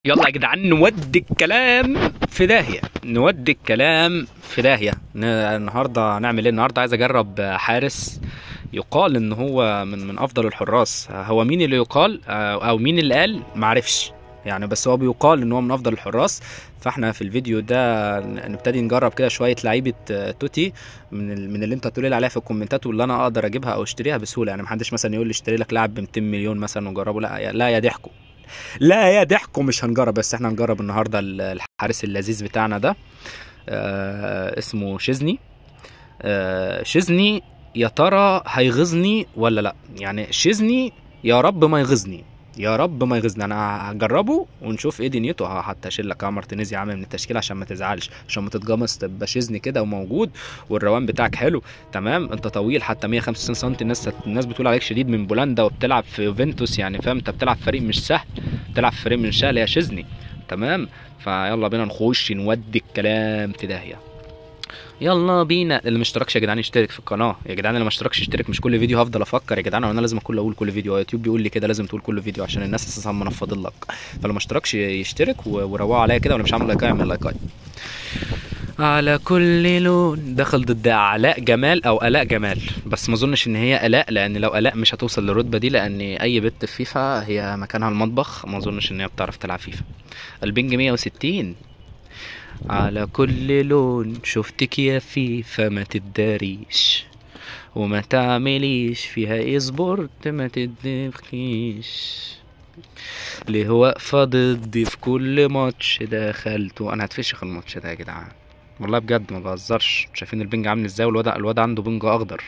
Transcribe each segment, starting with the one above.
يلا يا جدعان نودي الكلام في داهيه نودي الكلام في داهيه ن- النهارده هنعمل ايه النهارده عايز اجرب حارس يقال ان هو من من افضل الحراس هو مين اللي يقال او مين اللي قال معرفش يعني بس هو بيقال ان هو من افضل الحراس فاحنا في الفيديو ده ن- نبتدي نجرب كده شويه لعيبه آه، توتي من ال- من اللي انت تقول لي عليها في الكومنتات واللي انا اقدر اجيبها او اشتريها بسهوله يعني محدش مثلا يقول لي اشتري لك لاعب ب 200 مليون مثلا وجربه لا يا- لا يا ضحكوا لا يا ضحكوا مش هنجرب بس احنا هنجرب النهارده ال- الحارس اللذيذ بتاعنا ده آه اسمه شيزني آه شيزني يا ترى هيغيظني ولا لا يعني شيزني يا رب ما يغيظني يا رب ما يغيظني انا هجربه ونشوف ايه دنيته ه- حتى اشيل لك مارتينيز يا عم من التشكيله عشان ما تزعلش عشان ما تتجمص تبقى شيزني كده وموجود والروان بتاعك حلو تمام انت طويل حتى 165 سم الناس الناس بتقول عليك شديد من بولندا وبتلعب في يوفنتوس يعني فاهم انت بتلعب في فريق مش سهل بتلعب في فريق مش سهل يا شيزني تمام فيلا بينا نخش نودي الكلام في داهيه يلا بينا اللي ما اشتركش يا جدعان يشترك في القناه يا جدعان اللي ما اشتركش يشترك مش كل فيديو هفضل افكر يا جدعان وانا لازم اكون اقول كل فيديو يوتيوب بيقول لي كده لازم تقول كل فيديو عشان الناس اساسا منفضل لك فلو ما اشتركش يشترك و- وروقوا عليا كده وانا مش عامل لايك اعمل لايكات على كل لون دخل ضد علاء جمال او الاء جمال بس ما اظنش ان هي الاء لان لو الاء مش هتوصل للرتبه دي لان اي بنت في فيفا هي مكانها المطبخ ما اظنش ان هي بتعرف تلعب فيفا البنج 160 على كل لون شفتك يا فيفا ما تداريش وما تعمليش فيها ايه سبورت ما تدخيش ليه واقفة ضدي في كل ماتش دخلته انا هتفشخ الماتش ده يا جدعان والله بجد ما بهزرش شايفين البنج عامل ازاي والواد الواد عنده بنج اخضر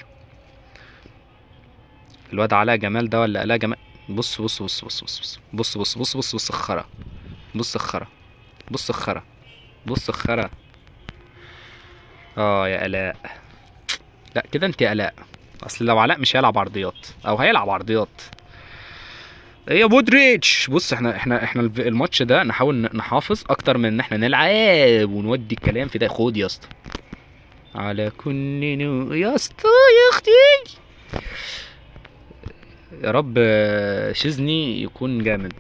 الواد علاء جمال ده ولا علاء جمال بص بص بص بص بص بص بص بص بص بص الخرا بص الخرا بص الخرا بص الخرا اه يا الاء لا كده انت الاء اصل لو علاء مش هيلعب عرضيات او هيلعب عرضيات ايه يا مودريتش بص احنا احنا احنا الف- الماتش ده نحاول ن- نحافظ اكتر من ان احنا نلعب ونودي الكلام في ده خد يا اسطى على كل نو يا اسطى يا اختي يا رب آه، شيزني يكون جامد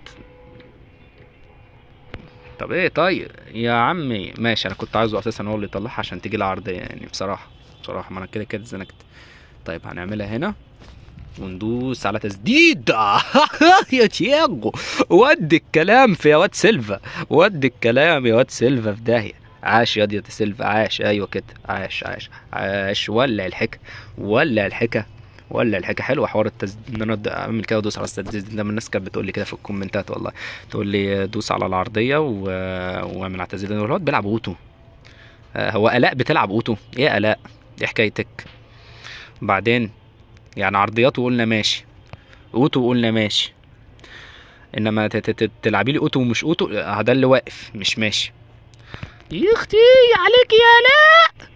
طب ايه طيب يا عمي ماشي انا كنت عايزه اساسا هو اللي يطلعها عشان تيجي العرضية يعني بصراحة بصراحة ما انا كده كده زنكت طيب هنعملها هنا وندوس على تسديد يا تياجو ودي الكلام في يا واد سيلفا ودي الكلام يا واد سيلفا في داهية عاش يا يا سيلفا عاش ايوه كده عاش عاش عاش ولع الحكا ولع الحكا ولع الحكا حلوه حوار التسديد ان انا أد- اعمل كده وادوس على التسديد ده من الناس كانت بتقول لي كده في الكومنتات والله تقول لي دوس على العرضيه و... واعمل على التسديد الواد بيلعب اوتو آه، هو الاء بتلعب اوتو ايه يا الاء ايه حكايتك بعدين يعني عرضيات وقلنا ماشي اوتو وقلنا ماشي انما ت- ت- ت- تلعبي لي اوتو ومش اوتو آه، ده اللي واقف مش ماشي يا اختي عليك يا لا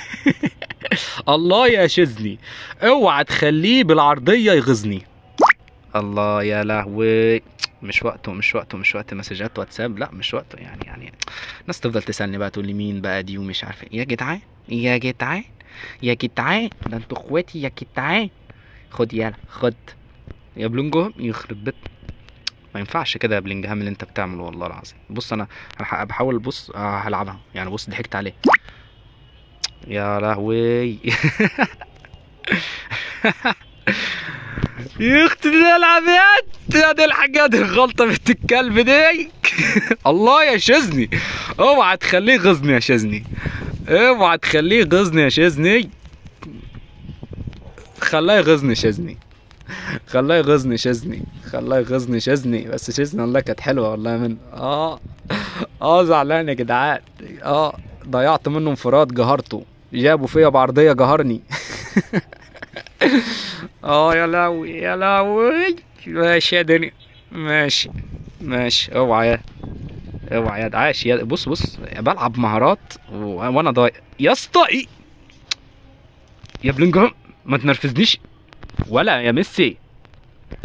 الله يا شزني اوعى تخليه بالعرضيه يغيظني الله يا لهوي مش وقته مش وقته مش وقت مسجات واتساب لا مش وقته يعني يعني الناس تفضل تسالني بقى تقول لي مين بقى دي ومش عارف إيه. يا جدعان يا جدعان يا جدعان ده انتوا اخواتي يا جدعان خد يلا خد يا بلونجهام يخرب بيت ما ينفعش كده يا بلينجهام اللي انت بتعمله والله العظيم بص انا هح- بحاول بص آه هلعبها يعني بص ضحكت عليه يا لهوي يا اختي دي العبيات يا دي الحاجات الغلطة بنت الكلب دي الله يا شزني اوعى تخليه غزني يا شزني اوعى تخليه غزني يا شزني خلاه يغزني شزني خلاه يغزني شزني خلاه يغزني شزني بس شزني والله كانت حلوه والله من اه اه زعلان يا جدعان اه ضيعت منه انفراد جهرته جابوا فيا بعرضيه جهرني اه يا لهوي يا لهوي ماشي يا دنيا ماشي ماشي اوعى يا اوعى يا عاش يا بص بص بلعب مهارات و... وانا ضايع يا اسطى إيه؟ يا بلينجهام ما تنرفزنيش ولا يا ميسي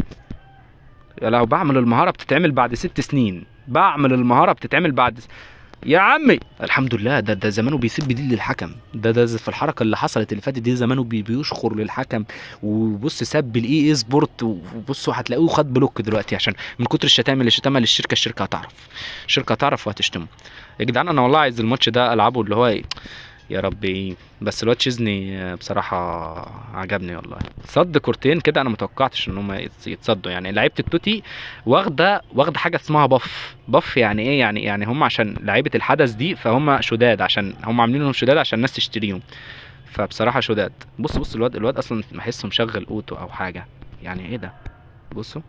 يا لو بعمل المهارة بتتعمل بعد ست سنين بعمل المهارة بتتعمل بعد س- يا عمي الحمد لله ده ده زمانه بيسيب بديل للحكم ده ده في الحركه اللي حصلت اللي فاتت دي زمانه بي- بيشخر للحكم وبص ساب الاي اي سبورت وبصوا هتلاقوه خد بلوك دلوقتي عشان من كتر الشتائم اللي شتمها للشركه الشركه هتعرف الشركه هتعرف وهتشتمه يا جدعان انا والله عايز الماتش ده العبه اللي هو إيه، يا ربي بس الواد تشيزني بصراحة عجبني والله صد كورتين كده انا متوقعتش ان هم يتص- يتصدوا يعني لعيبة التوتي واخدة واخدة حاجة اسمها بف بف يعني ايه يعني يعني هم عشان لعيبة الحدث دي فهم شداد عشان هم عاملينهم شداد عشان الناس تشتريهم فبصراحة شداد بص بص الواد الواد اصلا بحسه مشغل اوتو او حاجة يعني ايه ده بصوا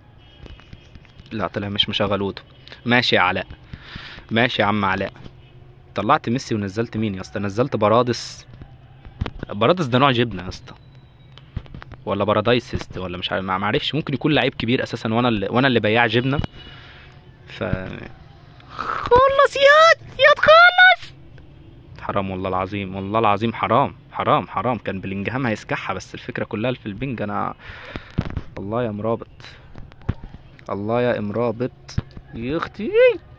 لا طلع مش مشغل اوتو ماشي يا علاء ماشي يا عم علاء طلعت ميسي ونزلت مين يا اسطى نزلت بارادس بارادس ده نوع جبنه يا اسطى ولا بارادايسست ولا مش عارف ما ما عرفش ممكن يكون لعيب كبير اساسا وانا اللي وانا اللي بياع جبنه ف خلص يا يا تخلص حرام والله العظيم والله العظيم حرام حرام حرام كان بلينجهام هيسكحها بس الفكره كلها في البنج انا الله يا مرابط الله يا امرابط يا اختي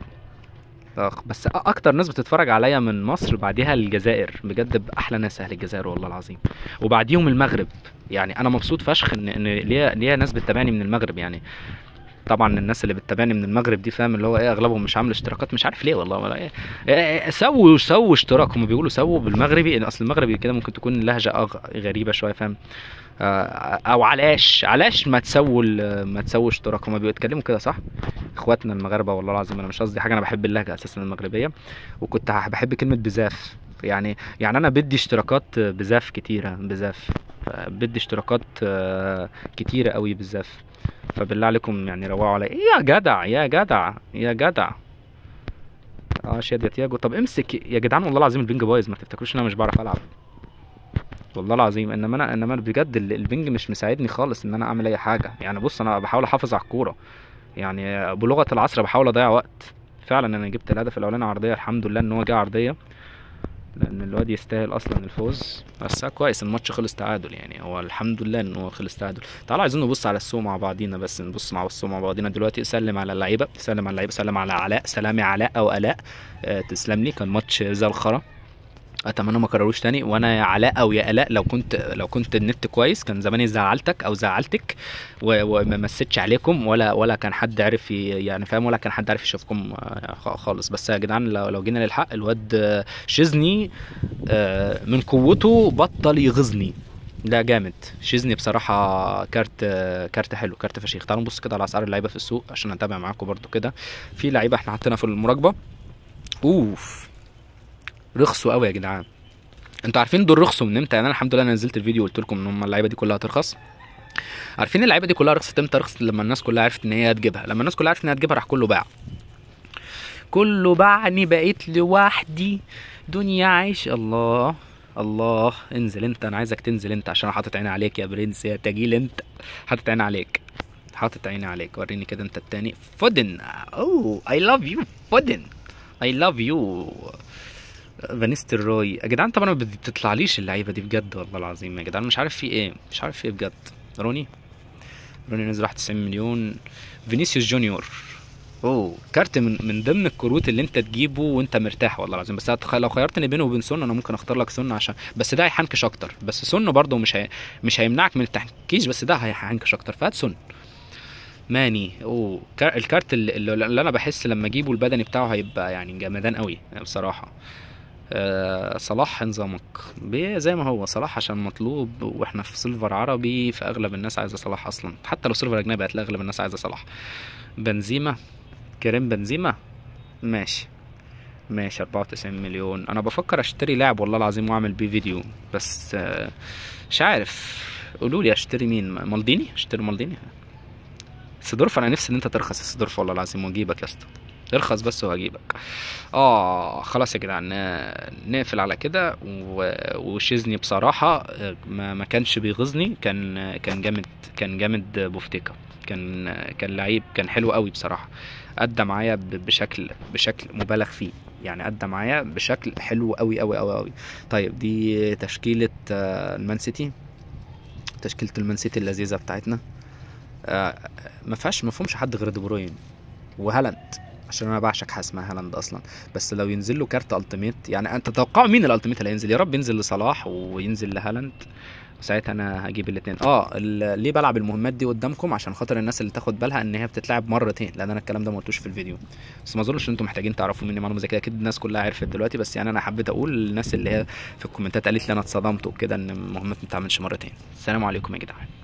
اخ بس أ- اكتر ناس بتتفرج عليا من مصر بعديها الجزائر بجد احلى ناس اهل الجزائر والله العظيم وبعديهم المغرب يعني انا مبسوط فشخ ان ان ليا ليا ناس بتتابعني من المغرب يعني طبعا الناس اللي بتتابعني من المغرب دي فاهم اللي هو ايه اغلبهم مش عامل اشتراكات مش عارف ليه والله ولا ايه, إيه سووا سووا اشتراك هم بيقولوا سووا بالمغربي ان اصل المغربي كده ممكن تكون لهجه أغ- غريبه شويه فاهم آه، او علاش علاش ما تسووا ال- ما تسووا اشتراك هم بيتكلموا كده صح اخواتنا المغاربه والله العظيم انا مش قصدي حاجه انا بحب اللهجه اساسا المغربيه وكنت هح- بحب كلمه بزاف يعني يعني انا بدي اشتراكات بزاف كتيره بزاف بدي اشتراكات آه، كتيره قوي بزاف فبالله عليكم يعني روعوا علي يا جدع يا جدع يا جدع اه شاد يا تياجو طب امسك يا جدعان والله العظيم البنج بايظ ما تفتكروش ان انا مش بعرف العب والله العظيم انما انا انما أنا بجد ال- البنج مش مساعدني خالص ان انا اعمل اي حاجه يعني بص انا بحاول احافظ على الكوره يعني بلغه العصر بحاول اضيع وقت فعلا انا جبت الهدف الاولاني عرضيه الحمد لله ان هو جه عرضيه لان الواد يستاهل اصلا الفوز بس كويس الماتش خلص تعادل يعني هو الحمد لله ان هو خلص تعادل تعالوا عايزين نبص على السوق مع بعضينا بس نبص مع السوق مع بعضينا دلوقتي سلم على اللعيبه سلم على اللعيبه سلم على علاء سلامي علاء او الاء آه تسلم لي كان ماتش زي الخرا اتمنى ما كرروش تاني وانا يا علاء او يا الاء لو كنت لو كنت النت كويس كان زماني زعلتك او زعلتك و- وما مسيتش عليكم ولا ولا كان حد عرف ي- يعني فاهم ولا كان حد عارف يشوفكم آه، خ- خالص بس يا جدعان لو لو جينا للحق الواد آه، شيزني آه، من قوته بطل يغيظني لا جامد شيزني بصراحة كارت آه، كارت حلو كارت فشيخ تعالوا نبص كده على اسعار اللعيبة في السوق عشان اتابع معاكم برضو كده في لعيبة احنا حاطينها في المراقبة اوف رخصوا قوي يا جدعان انتوا عارفين دول رخصوا من امتى يعني انا الحمد لله نزلت الفيديو وقلت لكم ان هم اللعيبه دي كلها هترخص عارفين اللعيبه دي كلها رخصت امتى رخصت لما الناس كلها عرفت ان هي هتجيبها لما الناس كلها عرفت ان هي هتجيبها راح كله باع كله باعني بقيت لوحدي دنيا عيش الله الله انزل انت انا عايزك تنزل انت عشان انا حاطط عيني عليك يا برنس يا تجيل انت حاطط عيني عليك حاطط عيني عليك وريني كده انت التاني فودن اوه اي لاف يو فودن اي لاف يو فانيستر روي يا جدعان طبعا ما بتطلعليش اللعيبه دي بجد والله العظيم يا جدعان مش عارف في ايه مش عارف في ايه بجد روني روني نزل 91 مليون فينيسيوس جونيور اوه كارت من من ضمن الكروت اللي انت تجيبه وانت مرتاح والله العظيم بس هتخ- لو خيرتني بينه وبين سون انا ممكن اختار لك سون عشان بس ده هيحنكش اكتر بس سون برضه مش هي... مش هيمنعك من التحنكيش بس ده هيحنكش اكتر فهات سون ماني اوه كار... الكارت اللي, اللي انا بحس لما اجيبه البدني بتاعه هيبقى يعني جمدان قوي بصراحه آه صلاح نظامك بي- زي ما هو صلاح عشان مطلوب واحنا في سيلفر عربي فاغلب الناس عايزه صلاح اصلا حتى لو سيلفر اجنبي هتلاقي اغلب الناس عايزه صلاح بنزيما كريم بنزيما ماشي ماشي 94 مليون انا بفكر اشتري لاعب والله العظيم واعمل بيه فيديو بس آه، مش عارف قولوا لي اشتري مين مالديني اشتري مالديني سيدورف انا نفسي ان انت ترخص يا سيدورف والله العظيم واجيبك يا اسطى ارخص بس وهجيبك اه خلاص يا جدعان ن- نقفل على كده و- وشيزني بصراحة آه، ما ما كانش بيغيظني كان كان جامد كان جامد بوفتيكا كان كان لعيب كان حلو قوي بصراحة أدى معايا ب- بشكل بشكل مبالغ فيه يعني أدى معايا بشكل حلو قوي قوي قوي قوي طيب دي تشكيلة آه، المان سيتي تشكيلة المان سيتي اللذيذة بتاعتنا آه، ما فيهاش ما فيهمش حد غير دي بروين وهالاند عشان انا بعشق حاجه اسمها هالاند اصلا بس لو ينزل له كارت التيميت يعني انت تتوقعوا مين الالتيميت اللي هينزل يا رب ينزل لصلاح وينزل لهالاند ساعتها انا هجيب الاثنين اه ال- ليه بلعب المهمات دي قدامكم عشان خاطر الناس اللي تاخد بالها ان هي بتتلعب مرتين لان انا الكلام ده ما قلتوش في الفيديو بس ما اظنش ان انتم محتاجين تعرفوا مني معلومه زي كده اكيد الناس كلها عرفت دلوقتي بس يعني انا حبيت اقول للناس اللي هي في الكومنتات قالت لي انا اتصدمت وكده ان المهمات ما بتتعملش مرتين السلام عليكم يا جدعان